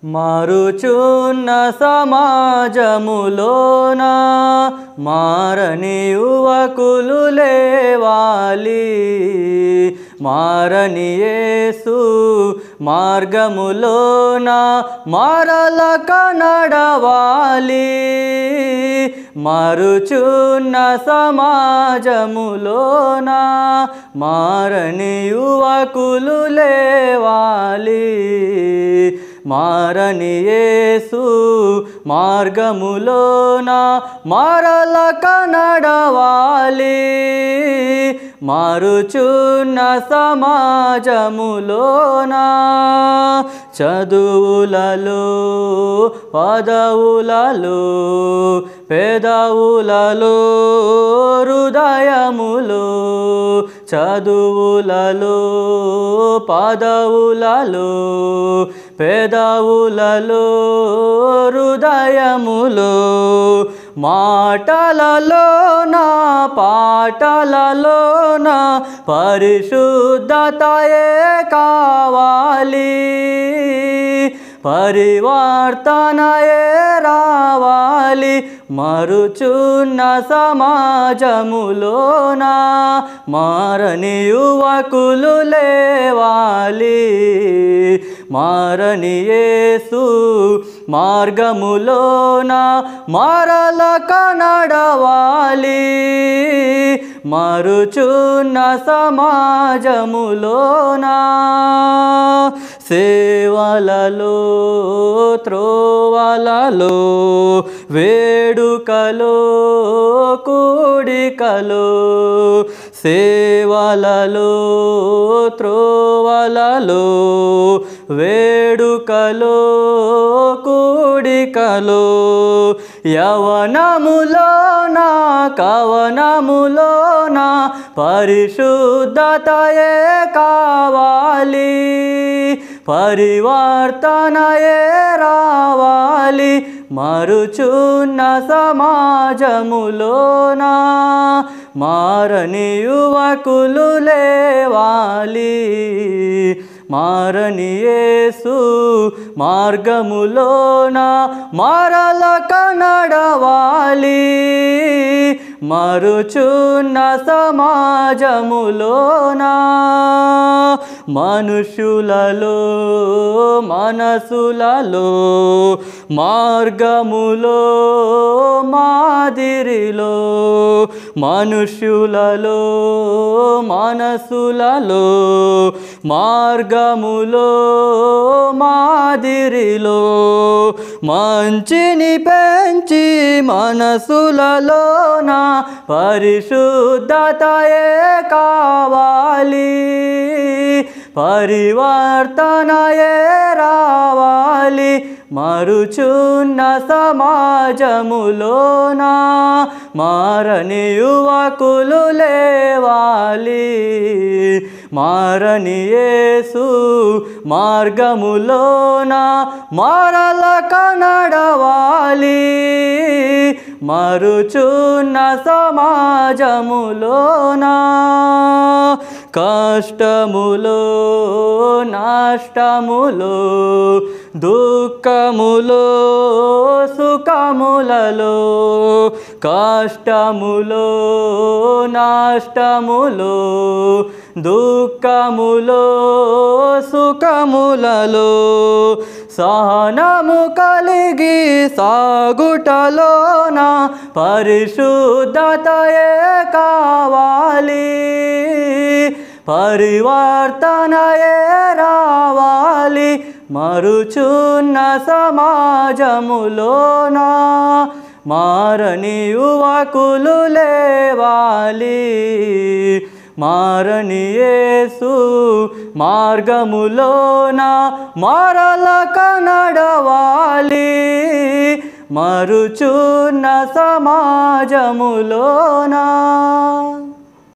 మారుచున్న సమాజములోన మారని యువకులు లేవాలి మారని యేసు మార్గములోన మారలక నడవాలి మారుచున్న సమాజములోన మారని యువకులు లేవాలి మారని యేసు మార్గములోన మారలక నడవాలి మారుచున్న సమాజములోన చదువులలో పదవులలో పెదవులలో హృదయములో చదువులలో పదవులలో పెదవులలో హృదయములో మాటలలో నా పాటలలో నా పరిశుద్ధతయే కావాలి పరివర్తనయే రావాలి మరుచున్న సమాజములోన మారని యువకులు లేవాలి మారని యేసు మార్గములోన మారలక నడవాలి మరుచున్న సమాజములోన సేవలలో త్రోవలలో వేడుకలో కూడికలో సేవలలో త్రోవలలో వేడుకలో కూడికలో యవనములోన కవనములోన పరిశుద్ధతయే కావాలి పరివర్తనయే రావాలి మరుచున్న సమాజములోన మారని యువకులు లేవాలి మారని యేసు మార్గములోన మారలక నడవాలి మరుచున్న సమాజములోన మనుషులలో మనసులలో మార్గములో మాదిరిలో మనుషులలో మనసులలో మార్గములో మాదిరిలో మంచిని పెంచి మనసులలోన పరిశుద్ధతయే కావాలి పరివర్తనయే రావాలి మరుచున్న సమాజములోన మారని యువకులు లేవాలి మారని యేసు మార్గములోన మారలక నడవాలి మరుచున్న సమాజములోన కష్టములో నష్టములో దుఃఖములో సుఖములలో కష్టములో నష్టములో దుఃఖములో సుఖములలో సహనము కలిగి సాగుటలోన పరిశుద్ధతయే కావాలి పరివర్తనయే రావాలి మరుచున్న సమాజములోన మారని యువకులు లేవాలి మారని యేసు మార్గములోన మారలక నడవాలి మరుచున్న సమాజములోనా